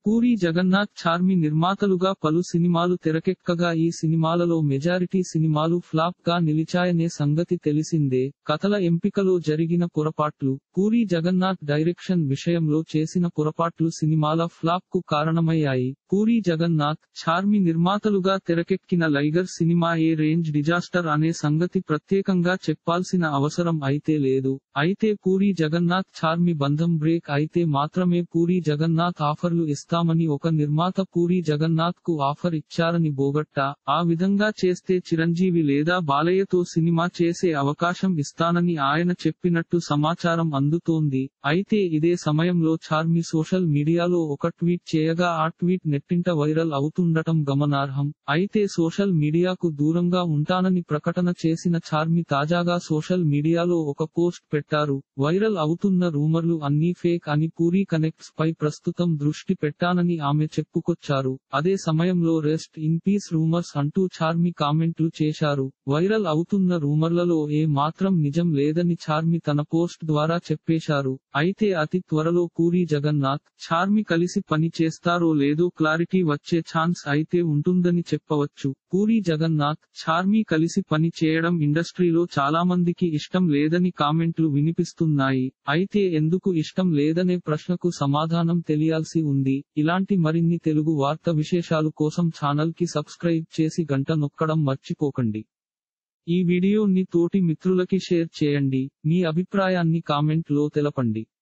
పూరి జగన్నాథ్ చార్మి నిర్మాతలుగా పలు సినిమాలు తెరకెక్కగా ఈ సినిమాలలో మెజారిటీ సినిమాలు ఫ్లాప్ గా నిలిచాయనే సంగతి తెలిసిందే కథల ఎంపికలో జరిగిన పొరపాట్లు పూరి జగన్నాథ్ డైరెక్షన్ విషయంలో చేసిన పొరపాట్లు సినిమాల ఫ్లాప్ కు కారణమయ్యాయి పూరి జగన్నాథ్ చార్మి నిర్మాతలుగా తెరకెక్కిన లైగర్ సినిమా ఏ రేంజ్ డిజాస్టర్ అనే సంగతి ప్రత్యేకంగా చెప్పాల్సిన అవసరం అయితే లేదు అయితే పూరి జగన్నాథ్ చార్మి బంధం బ్రేక్ అయితే మాత్రమే పూరి జగన్నాథ్ ఆఫర్లు ఇస్తామని ఒక నిర్మాత పూరి జగన్నాథ్ కు ఆఫర్ ఇచ్చారని బోగట్టా ఆ విధంగా చేస్తే చిరంజీవి లేదా బాలయ్యతో సినిమా చేసే అవకాశం ఇస్తానని ఆయన చెప్పినట్టు సమాచారం అందుతోంది అయితే ఇదే సమయంలో చార్మి సోషల్ మీడియాలో ఒక ట్వీట్ చేయగా ఆ ట్వీట్ నెట్టింట వైరల్ అవుతుండటం గమనార్హం అయితే సోషల్ మీడియాకు దూరంగా ఉంటానని ప్రకటన చేసిన చార్మి తాజాగా సోషల్ మీడియాలో ఒక పోస్ట్ పెట్టారు వైరల్ అవుతున్న రూమర్లు అన్నీ ఫేక్ అని పూరి కనెక్ట్స్ పై ప్రస్తుతం దృష్టి పెట్టానని ఆమె చెప్పుకొచ్చారు అదే సమయంలో రెస్ట్ ఇన్ పీస్ రూమర్స్ అంటూ చార్మి కామెంట్లు చేశారు వైరల్ అవుతున్న రూమర్లలో ఏ మాత్రం నిజం లేదని చార్మి తన పోస్ట్ ద్వారా చెప్పేశారు అయితే అతి త్వరలో పూరి జగన్నాథ్ చార్మి కలిసి పని చేస్తారో లేదో క్లారిటీ వచ్చే ఛాన్స్ అయితే ఉంటుందని చెప్పవచ్చు పూరి జగన్నాథ్ చార్మి కలిసి పని చేయడం ఇండస్ట్రీలో చాలా మందికి ఇష్టం లేదని కామెంట్లు వినిపిస్తున్నాయి అయితే ఎందుకు ఇష్టం లేదనే ప్రశ్నకు సమాధానం తెలియాల్సి ఉంది ఇలాంటి మరిన్ని తెలుగు వార్త విశేషాలు కోసం ఛానల్ కి సబ్స్క్రైబ్ చేసి గంట నొక్కడం మర్చిపోకండి ఈ వీడియోని తోటి మిత్రులకి షేర్ చేయండి మీ అభిప్రాయాన్ని కామెంట్ లో తెలపండి